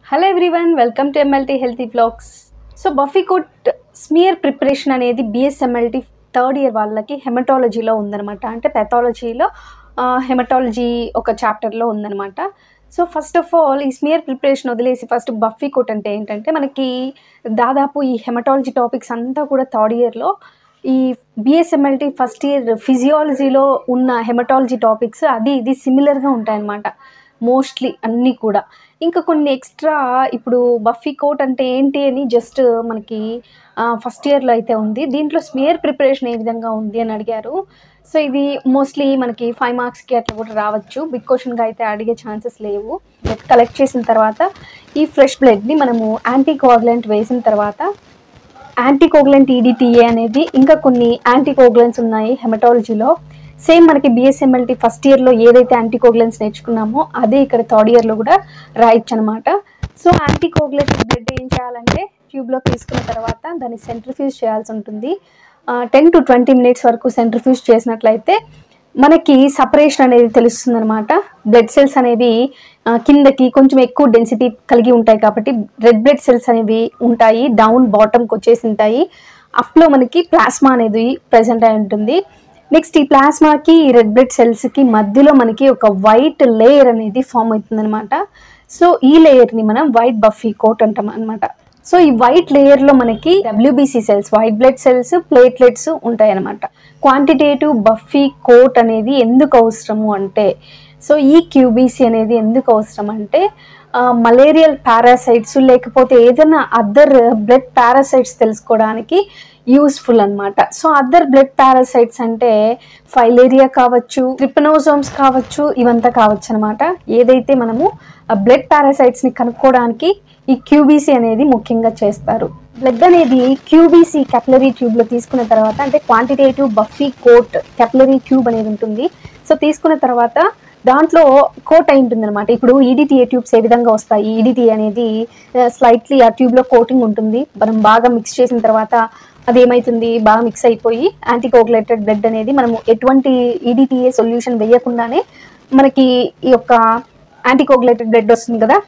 hello everyone welcome to MLT healthy blogs so buffy coat smear preparation అనేది BSMLT third year వాళ్ళకి హెమటాలజీలో ఉందన్నమాట అంటే పెథాలజీలో హెమటాలజీ ఒక చాప్టర్లో ఉందన్నమాట సో ఫస్ట్ ఆఫ్ ఆల్ ఈ స్మియర్ ప్రిపరేషన్ వదిలేసి ఫస్ట్ బఫీ కోట్ అంటే ఏంటంటే మనకి దాదాపు ఈ హెమటాలజీ టాపిక్స్ అంతా కూడా థర్డ్ ఇయర్లో ఈ బిఎస్ఎంఎల్టీ ఫస్ట్ ఇయర్ ఫిజియాలజీలో ఉన్న హెమటాలజీ టాపిక్స్ అది ఇది సిమిలర్గా ఉంటాయన్నమాట మోస్ట్లీ అన్నీ కూడా ఇంకా కొన్ని ఎక్స్ట్రా ఇప్పుడు బఫీ కోట్ అంటే ఏంటి అని జస్ట్ మనకి ఫస్ట్ ఇయర్లో అయితే ఉంది దీంట్లో స్మియర్ ప్రిపరేషన్ ఏ విధంగా ఉంది అని అడిగారు సో ఇది మోస్ట్లీ మనకి ఫైవ్ మార్క్స్కి అట్లా కూడా రావచ్చు బిగ్ క్వశ్చన్గా అయితే అడిగే ఛాన్సెస్ లేవు బ్లడ్ కలెక్ట్ చేసిన తర్వాత ఈ ఫ్రెష్ బ్లడ్ని మనము యాంటీ కోఆగులెంట్ వేసిన తర్వాత యాంటీకోగులెంట్ ఈడిటిఏ అనేది ఇంకా కొన్ని యాంటీకోగులెంట్స్ ఉన్నాయి హెమటాలజీలో సేమ్ మనకి బిఎస్ఎంఎల్టీ ఫస్ట్ ఇయర్లో ఏదైతే యాంటీకోగులెంట్స్ నేర్చుకున్నామో అదే ఇక్కడ థర్డ్ ఇయర్లో కూడా రాయొచ్చు అనమాట సో యాంటీకోగులెంట్ బ్లడ్ ఏం చేయాలంటే ట్యూబ్లో తీసుకున్న తర్వాత దాన్ని సెంట్రిఫ్యూజ్ చేయాల్సి ఉంటుంది టెన్ టు ట్వంటీ మినిట్స్ వరకు సెంట్రిఫ్యూజ్ చేసినట్లయితే మనకి సపరేషన్ అనేది తెలుస్తుంది అనమాట బ్లడ్ సెల్స్ అనేవి ఆ, కిందకి కొంచెం ఎక్కువ డెన్సిటీ కలిగి ఉంటాయి కాబట్టి రెడ్ బ్లడ్ సెల్స్ అనేవి ఉంటాయి డౌన్ బాటమ్కి వచ్చేసి ఉంటాయి అప్లో మనకి ప్లాస్మా అనేది ప్రజెంట్ అయి ఉంటుంది నెక్స్ట్ ఈ ప్లాస్మాకి ఈ రెడ్ బ్లడ్ సెల్స్కి మధ్యలో మనకి ఒక వైట్ లేయర్ అనేది ఫామ్ అవుతుంది అనమాట సో ఈ లేయర్ని మనం వైట్ బఫీ కోట్ అంటాం అనమాట సో ఈ వైట్ లేయర్లో మనకి WBC cells white blood cells platelets ఉంటాయి అనమాట క్వాంటిటేటివ్ బఫీ కోట్ అనేది ఎందుకు అవసరము అంటే సో ఈ క్యూబీసీ అనేది ఎందుకు అవసరం అంటే మలేరియల్ పారాసైట్స్ లేకపోతే ఏదైనా అదర్ బ్లడ్ పారాసైట్స్ తెలుసుకోవడానికి యూస్ఫుల్ అన్నమాట సో అదర్ బ్లడ్ పారాసైట్స్ అంటే ఫైలేరియా కావచ్చు ట్రిపనోజోమ్స్ కావచ్చు ఇవంతా కావచ్చు అనమాట ఏదైతే మనము బ్లడ్ పారాసైట్స్ని కనుక్కోవడానికి ఈ క్యూబీసీ అనేది ముఖ్యంగా చేస్తారు బ్లడ్ అనేది క్యూబీసీ కెప్లరీ ట్యూబ్లో తీసుకున్న తర్వాత అంటే quantitative buffy coat capillary tube అనేది ఉంటుంది సో తీసుకున్న తర్వాత దాంట్లో కోట్ అయి ఉంటుంది అనమాట ఇప్పుడు ఈడిటిఏ ట్యూబ్స్ ఏ విధంగా వస్తాయి ఈడిటిఏ అనేది స్లైట్లీ ఆ ట్యూబ్లో కోటింగ్ ఉంటుంది మనం బాగా మిక్స్ చేసిన తర్వాత అది ఏమవుతుంది బాగా మిక్స్ అయిపోయి యాంటీకోగులేటెడ్ బ్లడ్ అనేది మనము ఎటువంటి ఈడిటిఏ సొల్యూషన్ వేయకుండానే మనకి ఈ యొక్క యాంటీకోగులేటెడ్ బ్లడ్ వస్తుంది కదా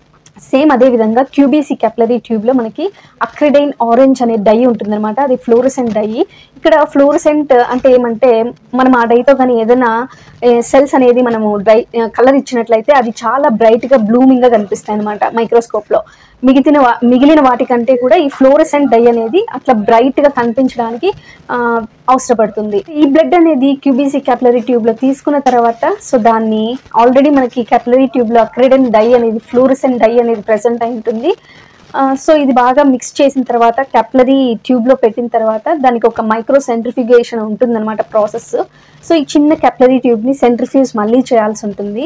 సేమ్ అదే విధంగా క్యూబీసీ కెప్లరీ ట్యూబ్లో మనకి అక్రిడైన్ ఆరెంజ్ అనే డై ఉంటుందన్నమాట అది ఫ్లోరసెంట్ డై ఇక్కడ ఫ్లోరసెంట్ అంటే ఏమంటే మనం ఆ డైతో కానీ ఏదైనా సెల్స్ అనేది మనము డ్రై కలర్ ఇచ్చినట్లయితే అది చాలా బ్రైట్గా బ్లూమింగ్గా కనిపిస్తాయి అనమాట మైక్రోస్కోప్లో మిగిలిన వా- మిగిలిన వాటికంటే కూడా ఈ ఫ్లోరసెంట్ డై అనేది అట్లా బ్రైట్గా కనిపించడానికి ఆ, అవసరపడుతుంది ఈ బ్లడ్ అనేది క్యూబీసీ క్యాపిలరీ ట్యూబ్లో తీసుకున్న తర్వాత సో దాన్ని ఆల్రెడీ మనకి క్యాపిలరీ ట్యూబ్లో అక్రిడన్ డై అనేది ఫ్లూరసెంట్ డై అనేది ప్రెసెంట్ అయి ఉంటుంది ఆ, సో ఇది బాగా మిక్స్ చేసిన తర్వాత క్యాపిలరీ ట్యూబ్లో పెట్టిన తర్వాత దానికి ఒక మైక్రో సెంట్రిఫిగేషన్ ఉంటుందన్నమాట ప్రాసెస్ సో ఈ చిన్న క్యాపిలరీ ట్యూబ్ని సెంట్రిఫ్యూజ్ మళ్ళీ చేయాల్సి ఉంటుంది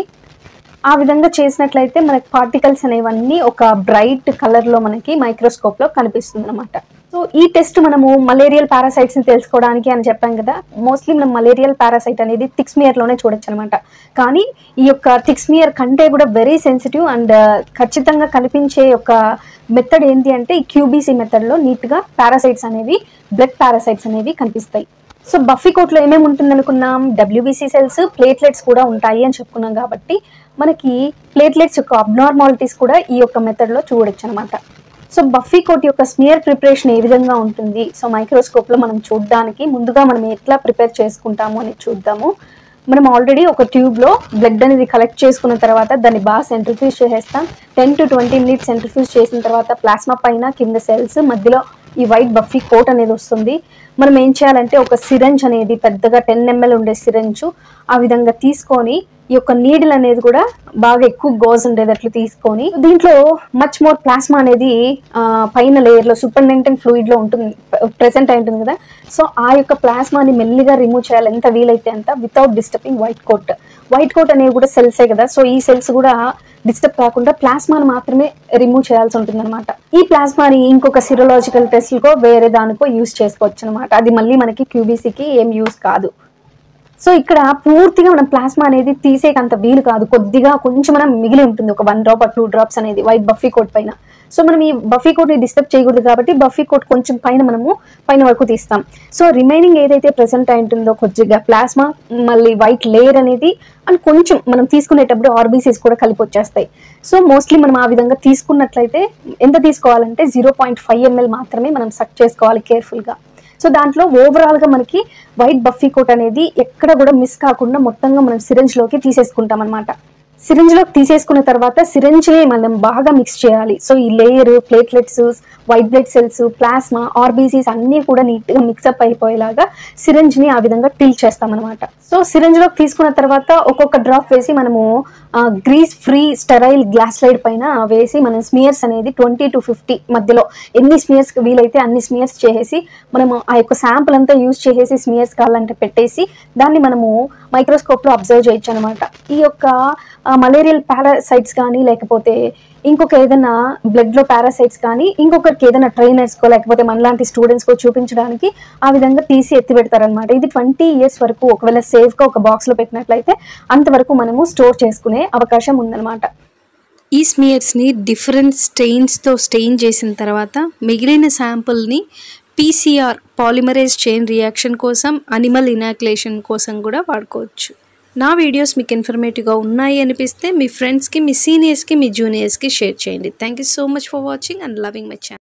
ఆ విధంగా చేసినట్లయితే మనకి పార్టికల్స్ అనేవన్నీ ఒక బ్రైట్ కలర్లో మనకి మైక్రోస్కోప్లో కనిపిస్తుంది అనమాట సో ఈ టెస్ట్ మనము మలేరియల్ పారాసైట్స్ని తెలుసుకోవడానికి అని చెప్పాం కదా మోస్ట్లీ మనం మలేరియల్ పారాసైట్ అనేది థిక్స్మియర్లోనే చూడొచ్చు అనమాట కానీ ఈ యొక్క థిక్స్మియర్ కంటే కూడా వెరీ సెన్సిటివ్ అండ్ ఖచ్చితంగా కనిపించే ఒక మెథడ్ ఏంటి అంటే ఈ క్యూబీసీ మెథడ్లో నీట్గా పారాసైట్స్ అనేవి బ్లడ్ పారాసైట్స్ అనేవి కనిపిస్తాయి సో బఫీ కోట్లో ఏమేమి ఉంటుంది అనుకున్నాం డబ్ల్యూబీసీ సెల్స్ ప్లేట్లెట్స్ కూడా ఉంటాయి అని చెప్పుకున్నాం కాబట్టి మనకి ప్లేట్లెట్స్ యొక్క అబ్నార్మాలిటీస్ కూడా ఈ యొక్క మెథడ్లో చూడొచ్చు అనమాట సో బఫీ కోట్ యొక్క స్మియర్ ప్రిపరేషన్ ఏ విధంగా ఉంటుంది సో మైక్రోస్కోప్లో మనం చూడడానికి ముందుగా మనం ఎట్లా ప్రిపేర్ చేసుకుంటాము అనేది చూద్దాము మనం ఆల్రెడీ ఒక ట్యూబ్లో బ్లడ్ అనేది కలెక్ట్ చేసుకున్న తర్వాత దాన్ని బాగా సెంట్రిఫ్యూజ్ చేసేస్తాం ten to twenty minutes centrifuge చేసిన తర్వాత ప్లాస్మా పైన కింద సెల్స్ మధ్యలో ఈ వైట్ బఫీ కోట్ అనేది వస్తుంది మనం ఏం చేయాలంటే ఒక సిరంజ్ అనేది పెద్దగా టెన్ ఎంఎల్ ఉండే సిరంజ్ ఆ విధంగా తీసుకొని ఈ యొక్క నీడిల్ అనేది కూడా బాగా ఎక్కువ గోజ్ ఉండేటట్లు తీసుకొని దీంట్లో మచ్ మోర్ ప్లాస్మా అనేది ఆ, పైన లేయర్లో సూపరింటెండెంట్ ఫ్లూయిడ్లో ఉంటుంది ప్రెసెంట్ అయి ఉంటుంది కదా సో ఆ యొక్క ప్లాస్మాని మెల్లిగా రిమూవ్ చేయాలి ఎంత వీలైతే అంత without disturbing white coat white coat అనేవి కూడా సెల్సే కదా సో ఈ సెల్స్ కూడా డిస్టర్బ్ కాకుండా ప్లాస్మాని మాత్రమే రిమూవ్ చేయాల్సి ఉంటుంది అనమాట ఈ ప్లాస్మాని ఇంకొక సిరలాజికల్ టెస్ట్లకో వేరే దానికో యూస్ చేసుకోవచ్చు అనమాట అది మళ్ళీ మనకి క్యూబీసీకి ఏం యూస్ కాదు సో ఇక్కడ పూర్తిగా మనం ప్లాస్మా అనేది తీసేకంత వీలు కాదు కొద్దిగా కొంచెం మనం మిగిలి ఉంటుంది ఒక వన్ డ్రాప్ టూ డ్రాప్స్ అనేది వైట్ బఫీ కోట్ పైన సో మనం ఈ బఫీ కోట్ని డిస్టర్బ్ చేయకూడదు కాబట్టి బఫీ కోట్ కొంచెం పైన మనము పైన వరకు తీస్తాం సో రిమైనింగ్ ఏదైతే ప్రెసెంట్ అయి ఉంటుందో కొద్దిగా ప్లాస్మా మళ్ళీ వైట్ లేయర్ అనేది అండ్ కొంచెం మనం తీసుకునేటప్పుడు ఆర్బీసీస్ కూడా కలిపి వచ్చేస్తాయి సో మోస్ట్లీ మనం ఆ విధంగా తీసుకున్నట్లయితే ఎంత తీసుకోవాలంటే జీరో పాయింట్ ఫైవ్ ఎంఎల్ మాత్రమే మనం సక్ చేసుకోవాలి కేర్ఫుల్గా సో దాంట్లో ఓవరాల్గా మనకి వైట్ బఫీ కోట్ అనేది ఎక్కడ కూడా మిస్ కాకుండా మొత్తంగా మనం సిరంజ్లోకి తీసేసుకుంటాం అనమాట సిరింజ్లోకి తీసేసుకున్న తర్వాత సిరింజ్ని మనం బాగా మిక్స్ చేయాలి సో ఈ layer platelets white blood cells plasma RBCs అన్నీ కూడా నీట్గా మిక్సప్ అయిపోయేలాగా సిరింజ్ని ఆ విధంగా టిల్ చేస్తామన్నమాట సో సిరింజ్లోకి తీసుకున్న తర్వాత ఒక్కొక్క డ్రాప్ వేసి మనము grease free sterile glass slide పైన వేసి మనం స్మియర్స్ అనేది ట్వంటీ టు ఫిఫ్టీ మధ్యలో ఎన్ని స్మియర్స్ వీలైతే అన్ని స్మియర్స్ చేసేసి మనము ఆ యొక్క శాంపుల్ అంతా యూజ్ చేసేసి స్మియర్స్ కావాలంటే పెట్టేసి దాన్ని మనము మైక్రోస్కోప్లో అబ్జర్వ్ చేయొచ్చు అనమాట ఈ యొక్క మలేరియల్ పారాసైట్స్ కానీ లేకపోతే ఇంకొక ఏదైనా బ్లడ్లో పారాసైట్స్ కానీ ఇంకొకరికి ఏదైనా ట్రైనర్స్కో లేకపోతే మనలాంటి స్టూడెంట్స్కో చూపించడానికి ఆ విధంగా తీసి ఎత్తి పెడతారనమాట ఇది ట్వంటీ ఇయర్స్ వరకు ఒకవేళ సేఫ్గా ఒక బాక్స్లో పెట్టినట్లయితే అంతవరకు మనము స్టోర్ చేసుకునే అవకాశం ఉందన్నమాట ఈ స్మియర్స్ని డిఫరెంట్ స్టెయిన్స్తో స్టెయిన్ చేసిన తర్వాత మిగిలిన శాంపుల్ని పీసీఆర్ పాలిమరేజ్ చైన్ రియాక్షన్ కోసం అనిమల్ ఇనాక్యులేషన్ కోసం కూడా వాడుకోవచ్చు నా వీడియోస్ మీకు ఇన్ఫర్మేటివ్గా ఉన్నాయి అనిపిస్తే మీ ఫ్రెండ్స్కి మీ సీనియర్స్కి మీ జూనియర్స్కి షేర్ చేయండి thank you so much for watching and loving my channel